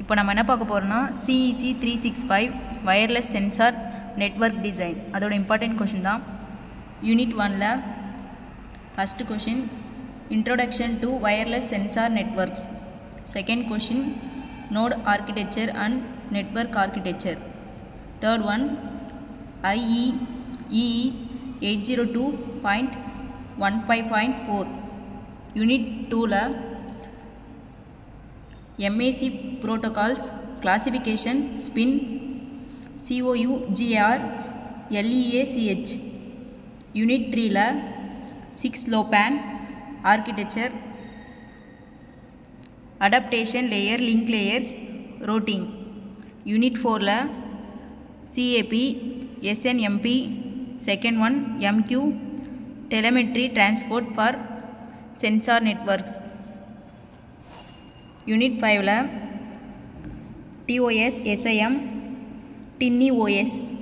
இப்போ நம்ம என்ன பார்க்க போகிறோம்னா CEC three six five wireless sensor network design அதோட இம்பார்ட்டன்ட் கொஷின் தான் யூனிட் ஒனில் first question introduction to wireless sensor networks second question node architecture and network architecture third one IE EE eight zero two point one five point four unit டூவில் MAC protocols classification spin COU GR LEACH unit த்ரீல six low pan architecture adaptation layer link layers routing unit ஃபோரில் CAP SNMP second one MQ telemetry transport for sensor networks unit ஃபைவ்ல TOS SIM tiny OS